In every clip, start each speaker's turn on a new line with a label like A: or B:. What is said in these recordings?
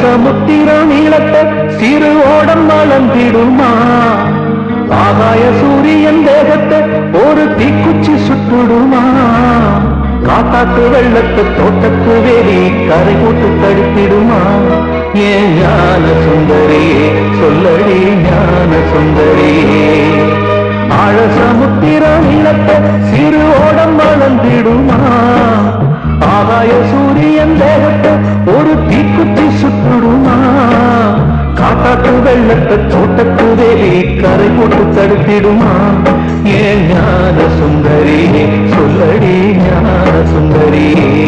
A: சமுத்திரம் நீளத்தை சிறு ஓடம் வளர்ந்திடுமா ஆகாய சூரியன் தேகத்தை ஒரு தீக்குச்சி சுட்டுடுமா காட்டாத்து வெள்ளத்து தோட்டத்து வேலி கரை போட்டு தடுத்திடுமா ஏன் ஞான சுந்தரியே சொல்லடி ஞான சுந்தரியே ஆழ சமுத்திர நீளத்தை சிறு ஓடம் வளர்ந்திடுமா ஆகாய சூரியன் தேகத்தை ஒரு தீக்குச்சி சுட்டுடுமா காட்டாத்து வெள்ளத்தை தோட்டத்து வேலி கரை போட்டு தடுத்திடுமா ஏன் ஞான சுந்தரி சொல்லடி ஞான சுந்தரி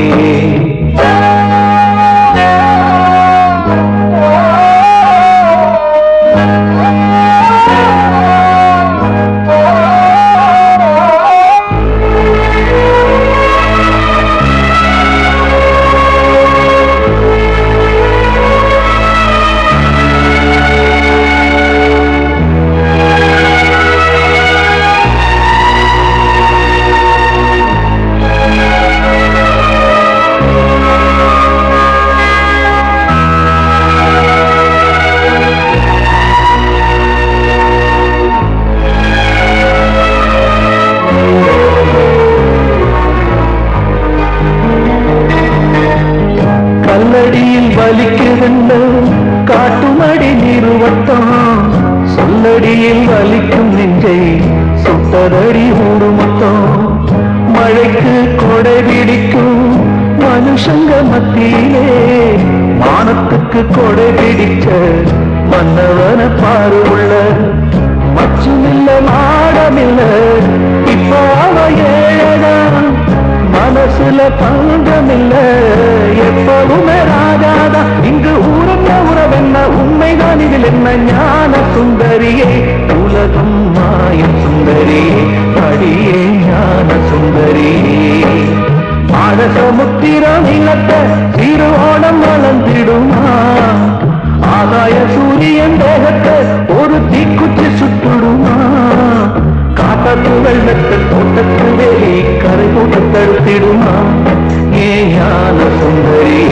A: கல்லடியில் வலிக்குதுண்டு காட்டுமடி நிறுவட்டம் சொல்லடியில் வலிக்கும் நெஞ்சை சுட்டதடி ஊடுமட்டம் மழைக்கு கொடை பிடிக்கும் மனுஷங்க மத்தியிலே வானத்துக்கு கொடை பிடிச்ச மன்னவன பாரு உள்ள மச்சுமில்ல மாடமில்ல இப்ப அவ ஏழதான் மனசுல பங்கமில்ல எப்பவுமே ராஜாதா இங்கு ஊரங்க உறவென்ன உண்மைதான் இதில் என்ன ஞான சுந்தரியே உலகம் மாய சுந்தரியே அடியே ஞான சுந்தரியே ஆழ சமுத்திர நீளத்தை சிறு ஓடம் வளர்ந்திடுமா ஆகாய சூரியன் தேகத்தை ஒரு தீக்குச்சி சுட்டுடுமா காட்டத்து வெள்ளத்தை தோட்டத்து வேலி கரை போட்டு தடுத்திடுமா ஏ ஞான சுந்தரி